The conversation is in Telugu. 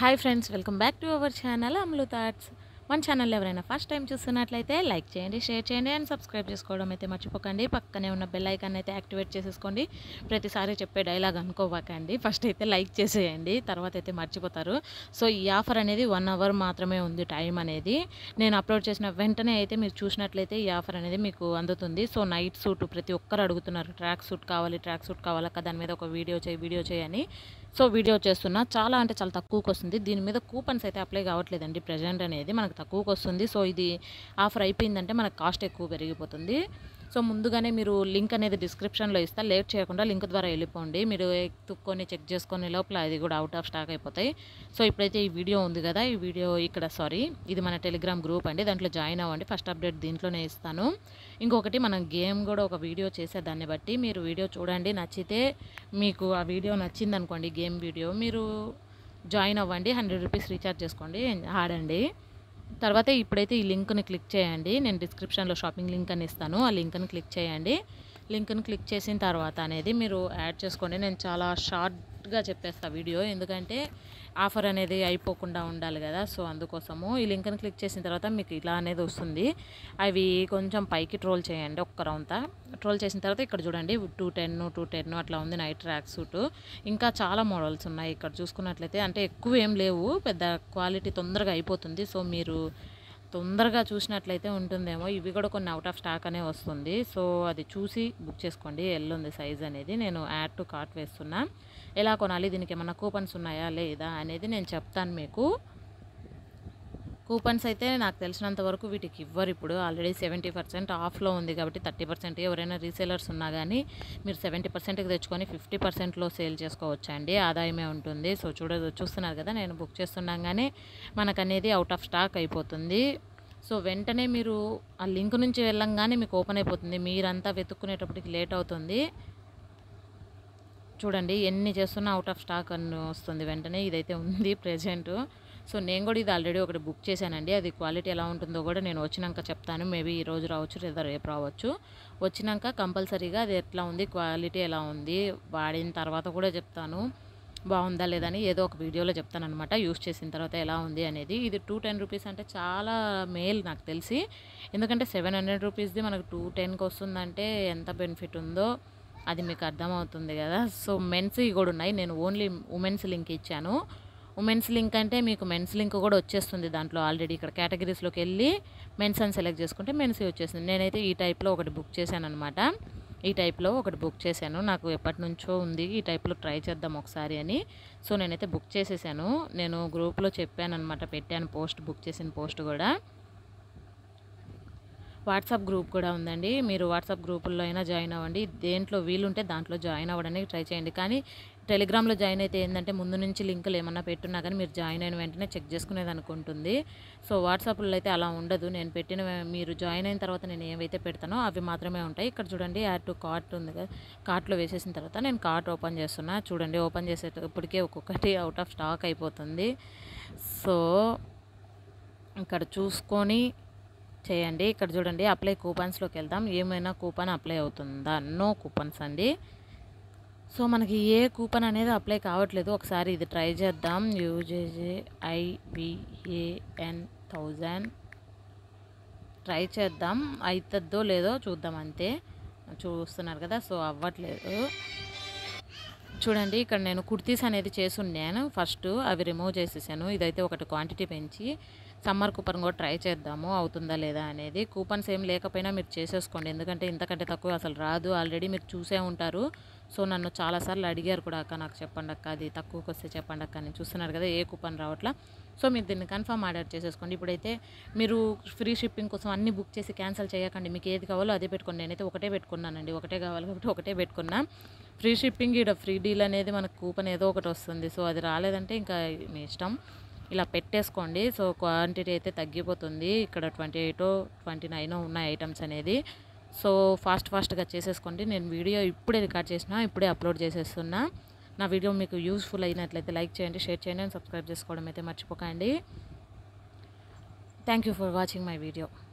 hi friends welcome back to our channel Amalu thoughts మన ఛానల్ ఎవరైనా ఫస్ట్ టైం చూస్తున్నట్లయితే లైక్ చేయండి షేర్ చేయండి అండ్ సబ్స్క్రైబ్ చేసుకోవడం అయితే మర్చిపోకండి పక్కనే ఉన్న బెల్ ఐకాన్ అయితే యాక్టివేట్ చేసేసుకోండి ప్రతిసారి చెప్పే డైలాగ్ అనుకోవాకండి ఫస్ట్ అయితే లైక్ చేసేయండి తర్వాత అయితే మర్చిపోతారు సో ఈ ఆఫర్ అనేది వన్ అవర్ మాత్రమే ఉంది టైం అనేది నేను అప్లోడ్ చేసిన వెంటనే అయితే మీరు చూసినట్లయితే ఈ ఆఫర్ అనేది మీకు అందుతుంది సో నైట్ సూట్ ప్రతి ఒక్కరు అడుగుతున్నారు ట్రాక్ సూట్ కావాలి ట్రాక్ సూట్ కావాలక్క దాని మీద ఒక వీడియో చేయి వీడియో చేయని సో వీడియో చేస్తున్నా చాలా అంటే చాలా తక్కువకి వస్తుంది దీని మీద కూపన్స్ అయితే అప్లై కావట్లేదండి ప్రజెంట్ అనేది మనకు తక్కువకి వస్తుంది సో ఇది ఆఫర్ అయిపోయిందంటే మనకు కాస్ట్ ఎక్కువ పెరిగిపోతుంది సో ముందుగానే మీరు లింక్ అనేది డిస్క్రిప్షన్లో ఇస్తా లేట్ చేయకుండా లింక్ ద్వారా వెళ్ళిపోండి మీరు ఎత్తుక్కొని చెక్ చేసుకొని లోపల అది కూడా అవుట్ ఆఫ్ స్టాక్ అయిపోతాయి సో ఇప్పుడైతే ఈ వీడియో ఉంది కదా ఈ వీడియో ఇక్కడ సారీ ఇది మన టెలిగ్రామ్ గ్రూప్ అండి దాంట్లో జాయిన్ అవ్వండి ఫస్ట్ అప్డేట్ దీంట్లోనే ఇస్తాను ఇంకొకటి మనం గేమ్ కూడా ఒక వీడియో చేసే దాన్ని బట్టి మీరు వీడియో చూడండి నచ్చితే మీకు ఆ వీడియో నచ్చింది అనుకోండి గేమ్ వీడియో మీరు జాయిన్ అవ్వండి హండ్రెడ్ రూపీస్ రీఛార్జ్ చేసుకోండి ఆడండి తర్వాత ఇప్పుడైతే ఈ లింక్ని క్లిక్ చేయండి నేను డిస్క్రిప్షన్లో షాపింగ్ లింక్ అని ఇస్తాను ఆ లింక్ని క్లిక్ చేయండి లింక్ని క్లిక్ చేసిన తర్వాత అనేది మీరు యాడ్ చేసుకోండి నేను చాలా షార్ట్గా చెప్పేస్తా వీడియో ఎందుకంటే ఆఫర్ అనేది అయిపోకుండా ఉండాలి కదా సో అందుకోసము ఈ లింక్ని క్లిక్ చేసిన తర్వాత మీకు ఇలా అనేది వస్తుంది అవి కొంచెం పైకి ట్రోల్ చేయండి ఒక్క రౌంతా ట్రోల్ చేసిన తర్వాత ఇక్కడ చూడండి టూ టెన్ టూ టెన్ అట్లా ఉంది నైట్ ట్రాక్ సూట్ ఇంకా చాలా మోడల్స్ ఉన్నాయి ఇక్కడ చూసుకున్నట్లయితే అంటే ఎక్కువ ఏం లేవు పెద్ద క్వాలిటీ తొందరగా అయిపోతుంది సో మీరు తొందరగా చూసినట్లయితే ఉంటుందేమో ఇవి కూడా కొన్ని అవుట్ ఆఫ్ స్టాక్ అనే వస్తుంది సో అది చూసి బుక్ చేసుకోండి ఎల్ ఉంది సైజ్ అనేది నేను యాడ్ టు కార్ట్ వేస్తున్నా ఎలా కొనాలి దీనికి ఏమన్నా కూపన్స్ ఉన్నాయా లేదా అనేది నేను చెప్తాను మీకు కూపన్స్ అయితే నాకు తెలిసినంత వరకు వీటికి ఇవ్వరు ఇప్పుడు ఆల్రెడీ సెవెంటీ పర్సెంట్ ఆఫ్లో ఉంది కాబట్టి థర్టీ పర్సెంట్ ఎవరైనా రీసేలర్స్ ఉన్నా కానీ మీరు సెవెంటీ పర్సెంట్కి తెచ్చుకొని ఫిఫ్టీ పర్సెంట్లో సేల్ చేసుకోవచ్చండి ఆదాయమే ఉంటుంది సో చూడ చూస్తున్నారు కదా నేను బుక్ చేస్తున్నాగానే మనకు అనేది అవుట్ ఆఫ్ స్టాక్ అయిపోతుంది సో వెంటనే మీరు ఆ లింక్ నుంచి వెళ్ళంగానే మీకు ఓపెన్ అయిపోతుంది మీరంతా వెతుక్కునేటప్పటికి లేట్ అవుతుంది చూడండి ఎన్ని చేస్తున్నా అవుట్ ఆఫ్ స్టాక్ అని వస్తుంది వెంటనే ఇదైతే ఉంది ప్రెజెంట్ సో నేను కూడా ఇది ఆల్రెడీ ఒకటి బుక్ చేశానండి అది క్వాలిటీ ఎలా ఉంటుందో కూడా నేను వచ్చినాక చెప్తాను మేబీ ఈ రోజు రావచ్చు లేదా రేపు రావచ్చు వచ్చినాక కంపల్సరీగా అది ఎట్లా ఉంది క్వాలిటీ ఎలా ఉంది వాడిన తర్వాత కూడా చెప్తాను బాగుందా లేదని ఏదో ఒక వీడియోలో చెప్తాను అనమాట యూస్ చేసిన తర్వాత ఎలా ఉంది అనేది ఇది టూ టెన్ రూపీస్ అంటే చాలా మేల్ నాకు తెలిసి ఎందుకంటే సెవెన్ హండ్రెడ్ రూపీస్ది మనకు టూ టెన్కి వస్తుందంటే ఎంత బెనిఫిట్ ఉందో అది మీకు అర్థమవుతుంది కదా సో మెన్స్ కూడా ఉన్నాయి నేను ఓన్లీ ఉమెన్స్ లింక్ ఇచ్చాను ఉమెన్స్ లింక్ అంటే మీకు మెన్స్ లింక్ కూడా వచ్చేస్తుంది దాంట్లో ఆల్రెడీ ఇక్కడ కేటగిరీస్లోకి వెళ్ళి మెన్స్ అని సెలెక్ట్ చేసుకుంటే మెన్స్ వచ్చేస్తుంది నేనైతే ఈ టైప్లో ఒకటి బుక్ చేశాను అనమాట ఈ టైప్లో ఒకటి బుక్ చేశాను నాకు ఎప్పటి నుంచో ఉంది ఈ టైప్లో ట్రై చేద్దాం ఒకసారి అని సో నేనైతే బుక్ చేసేసాను నేను గ్రూప్లో చెప్పాను అనమాట పెట్టాను పోస్ట్ బుక్ చేసిన పోస్ట్ కూడా వాట్సాప్ గ్రూప్ కూడా ఉందండి మీరు వాట్సాప్ గ్రూపుల్లో అయినా జాయిన్ అవ్వండి దేంట్లో వీలుంటే దాంట్లో జాయిన్ అవ్వడానికి ట్రై చేయండి కానీ టెలిగ్రామ్లో జాయిన్ అయితే ఏంటంటే ముందు నుంచి లింకులు ఏమన్నా పెట్టున్నా కానీ మీరు జాయిన్ అయిన వెంటనే చెక్ చేసుకునేది అనుకుంటుంది సో వాట్సాప్లో అయితే అలా ఉండదు నేను పెట్టిన మీరు జాయిన్ అయిన తర్వాత నేను ఏవైతే పెడతానో అవి మాత్రమే ఉంటాయి ఇక్కడ చూడండి యాడ్ టు కార్ట్ ఉంది కదా కార్ట్లో వేసేసిన తర్వాత నేను కార్ట్ ఓపెన్ చేస్తున్నా చూడండి ఓపెన్ చేసేటప్పటికే ఒక్కొక్కటి అవుట్ ఆఫ్ స్టాక్ అయిపోతుంది సో ఇక్కడ చూసుకొని చేయండి ఇక్కడ చూడండి అప్లై కూపన్స్లోకి వెళ్దాం ఏమైనా కూపన్ అప్లై అవుతుందా నో కూపన్స్ అండి సో మనకి ఏ కూపన్ అనేది అప్లై కావట్లేదు ఒకసారి ఇది ట్రై చేద్దాం యూజేజే ఐబిఏఎన్ థౌజండ్ ట్రై చేద్దాం అవుతుందో లేదో చూద్దాం అంతే చూస్తున్నారు కదా సో అవ్వట్లేదు చూడండి ఇక్కడ నేను కుర్తీస్ అనేది చేసున్నాను ఫస్ట్ అవి రిమూవ్ చేసేసాను ఇదైతే ఒకటి క్వాంటిటీ పెంచి సమ్మర్ కూపన్ కూడా ట్రై చేద్దాము అవుతుందా లేదా అనేది కూపన్స్ ఏం లేకపోయినా మీరు చేసేసుకోండి ఎందుకంటే ఇంతకంటే తక్కువ అసలు రాదు ఆల్రెడీ మీరు చూసే ఉంటారు సో నన్ను చాలాసార్లు అడిగారు కూడా అక్క నాకు చెప్పండి అక్క అది తక్కువకి వస్తే చెప్పండి అక్క అని చూస్తున్నారు కదా ఏ కూపన్ రావట్లా సో మీరు దీన్ని కన్ఫర్మ్ ఆర్డర్ చేసేసుకోండి ఇప్పుడైతే మీరు ఫ్రీ షిప్పింగ్ కోసం అన్ని బుక్ చేసి క్యాన్సిల్ చేయకండి మీకు ఏది కావాలో అదే పెట్టుకోండి నేనైతే ఒకటే పెట్టుకున్నానండి ఒకటే కావాలి కాబట్టి ఒకటే పెట్టుకున్నా ఫ్రీ షిప్పింగ్ ఇక్కడ ఫ్రీ డీల్ అనేది మనకు కూపన్ ఏదో ఒకటి వస్తుంది సో అది రాలేదంటే ఇంకా మీ ఇష్టం ఇలా పెట్టేసుకోండి సో క్వాంటిటీ అయితే తగ్గిపోతుంది ఇక్కడ ట్వంటీ ఎయిట్ ట్వంటీ నైన్ ఉన్నాయి ఐటమ్స్ అనేది సో ఫాస్ట్ ఫాస్ట్గా చేసేసుకోండి నేను వీడియో ఇప్పుడే రికార్డ్ చేసిన ఇప్పుడే అప్లోడ్ చేసేస్తున్నా నా వీడియో మీకు యూస్ఫుల్ అయినట్లయితే లైక్ చేయండి షేర్ చేయండి అండ్ సబ్స్క్రైబ్ చేసుకోవడం అయితే మర్చిపోకండి thank you for watching my video